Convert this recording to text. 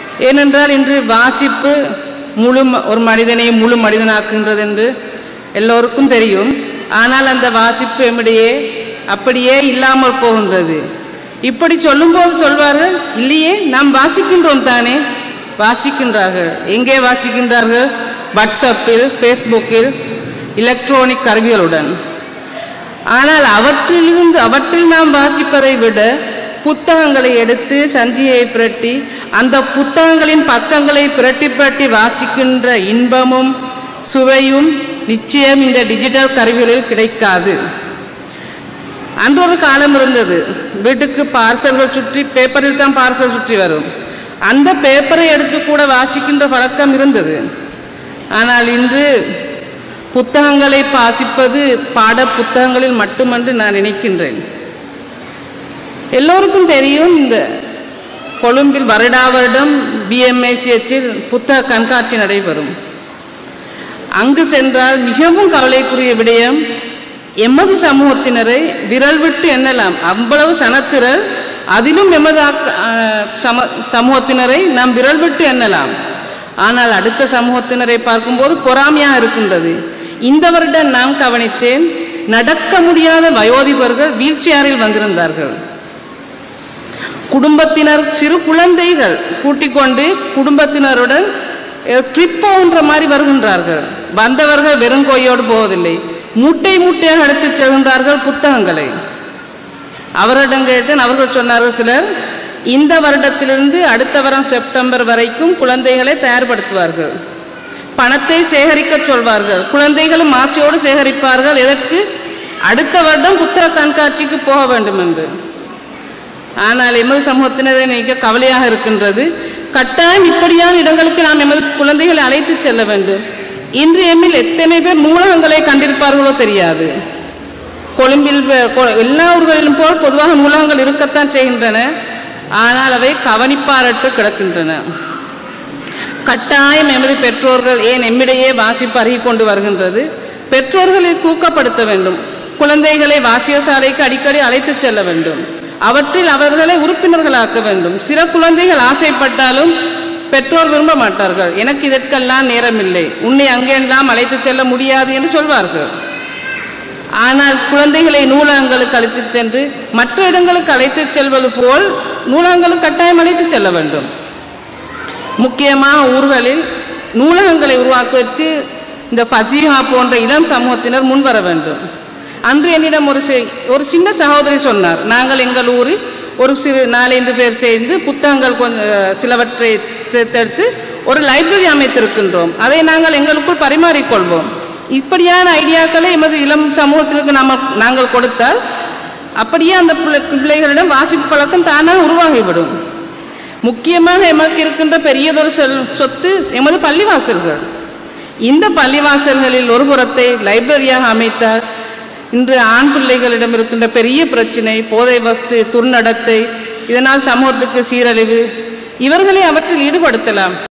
ஏனென்றால் இன்று வாசிப்பு முழு ம- ஒரு மனிதனை முழு மனிதனாக்குகின்றது என்று எல்லோருக்கும் தெரியும் ஆனால் அந்த வாசிப்பு எம்மிடையே அப்படியே இல்லாமல் போகின்றது இப்படி சொல்லும்போது சொல்வார்கள் இல்லையே நாம் வாசிக்கின்றோம் தானே வாசிக்கின்றார்கள் எங்கே வாசிக்கின்றார்கள் வாட்ஸ்அப்பில் ஃபேஸ்புக்கில் எலக்ட்ரானிக் கருவிகளுடன் ஆனால் அவற்றிலிருந்து அவற்றில் நாம் வாசிப்பதை விட புத்தகங்களை எடுத்து சஞ்சியை புரட்டி அந்த புத்தகங்களின் பக்கங்களை புரட்டி புரட்டி வாசிக்கின்ற இன்பமும் சுவையும் நிச்சயம் இந்த டிஜிட்டல் கருவிகளில் கிடைக்காது அன்று ஒரு காலம் இருந்தது வீட்டுக்கு பார்சல்கள் சுற்றி பேப்பரில் தான் பார்சல் சுற்றி வரும் அந்த பேப்பரை எடுத்து கூட வாசிக்கின்ற பழக்கம் இருந்தது ஆனால் இன்று புத்தகங்களை வாசிப்பது பாட புத்தகங்களில் மட்டுமன்று நான் நினைக்கின்றேன் எல்லோருக்கும் தெரியும் இந்த கொழும்பில் வருடா வருடம் பிஎம்ஐசிஎச்சில் புத்தக கண்காட்சி நடைபெறும் அங்கு சென்றால் மிகவும் கவலைக்குரிய விடயம் எமது சமூகத்தினரை விரல் விட்டு எண்ணலாம் அவ்வளவு சனத்திரர் அதிலும் எமது ஆக்க- ஆ, சம சமூகத்தினரை நாம் விரல் விட்டு எண்ணலாம் ஆனால் அடுத்த சமூகத்தினரை பார்க்கும்போது பொறாமையாக இருக்கின்றது இந்த வருடம் நான் கவனித்தேன் நடக்க முடியாத வயோதிபர்கள் வீல்சேரில் வந்திருந்தார்கள் குடும்பத்தினர் சிறு குழந்தைகள் கூட்டிக் கொண்டு குடும்பத்தினருடன் ட்ரிப் போன்ற மாதிரி வருகின்றார்கள் வந்தவர்கள் வெறும் கொய்யோடு போவதில்லை மூட்டை மூட்டையாக எடுத்துச் செல்கின்றார்கள் புத்தகங்களை அவரிடம் கேட்டேன் அவர்கள் சொன்னார்கள் சிலர் இந்த வருடத்திலிருந்து அடுத்த வருடம் செப்டம்பர் வரைக்கும் குழந்தைகளை தயார்படுத்துவார்கள் பணத்தை சேகரிக்க சொல்வார்கள் குழந்தைகளும் ஆசையோடு சேகரிப்பார்கள் எதற்கு அடுத்த வருடம் புத்தக கண்காட்சிக்கு போக வேண்டும் என்று ஆனால் எமது சமூகத்தினரை நினைக்க கவலையாக இருக்கின்றது கட்டாயம் இப்படியான இடங்களுக்கு நாம் எமது குழந்தைகளை அழைத்து செல்ல வேண்டும் இன்று எம்மில் எத்தனை பேர் நூலகங்களை கண்டிருப்பார்களோ தெரியாது கொழும்பில் வ- கொ- எல்லா ஊர்களிலும் போல் பொதுவாக நூலகங்கள் இருக்கத்தான் செய்கின்றன ஆனால் அவை கவனிப்பாரட்டு கிடக்கின்றன கட்டாயம் எமது பெற்றோர்கள் ஏன் எம்மிடையே வாசிப்பு அருகி கொண்டு வருகின்றது பெற்றோர்களை ஊக்கப்படுத்த வேண்டும் குழந்தைகளை வாசியசாலைக்கு அடிக்கடி அழைத்துச் செல்ல வேண்டும் அவற்றில் அவர்களை உறுப்பினர்களாக்க வேண்டும் சில குழந்தைகள் ஆசைப்பட்டாலும் பெற்றோர் விரும்ப மாட்டார்கள் எனக்கு இதற்கெல்லாம் நேரமில்லை உன்னை அங்கெல்லாம் அழைத்துச் செல்ல முடியாது என்று சொல்வார்கள் ஆனால் குழந்தைகளை நூலகங்களுக்கு அழைத்துச் சென்று மற்ற இடங்களுக்கு அழைத்துச் செல்வது போல் நூலகங்களுக்கு கட்டாயம் அழைத்துச் செல்ல வேண்டும் முக்கியமாக ஊர்களில் நூலகங்களை உருவாக்குவதற்கு இந்த ஃபஜீஹா போன்ற இளம் சமூகத்தினர் முன்வர வேண்டும் அன்று என்னிடம் ஒரு சி- ஒரு சின்ன சகோதரி சொன்னார் நாங்கள் எங்கள் ஊரில் ஒரு சிறு நாலைந்து பேர் சேர்ந்து புத்தகங்கள் கொஞ்சம் சிலவற்றை சேர்த்தெடுத்து ஒரு லைப்ரரி அமைத்திருக்கின்றோம் அதை நாங்கள் எங்களுக்குள் பரிமாறிக்கொள்வோம் இப்படியான ஐடியாக்களை எமது இளம் சமூகத்திற்கு நாம் நாங்கள் கொடுத்தால் அப்படியே அந்த பிள்ளை பிள்ளைகளிடம் வாசிப்பு பழக்கம் தானாக உருவாகிவிடும் முக்கியமாக எமக்கு இருக்கின்ற பெரியதொரு சொல் சொத்து எமது பள்ளிவாசல்கள் இந்த பள்ளிவாசல்களில் ஒரு புறத்தை லைப்ரரியாக அமைத்தால் இன்று ஆண் பிள்ளைகளிடம் இருக்கின்ற பெரிய பிரச்சினை போதை வஸ்து துர்நடத்தை இதனால் சமூகத்துக்கு சீரழிவு இவர்களை அவற்றில் ஈடுபடுத்தலாம்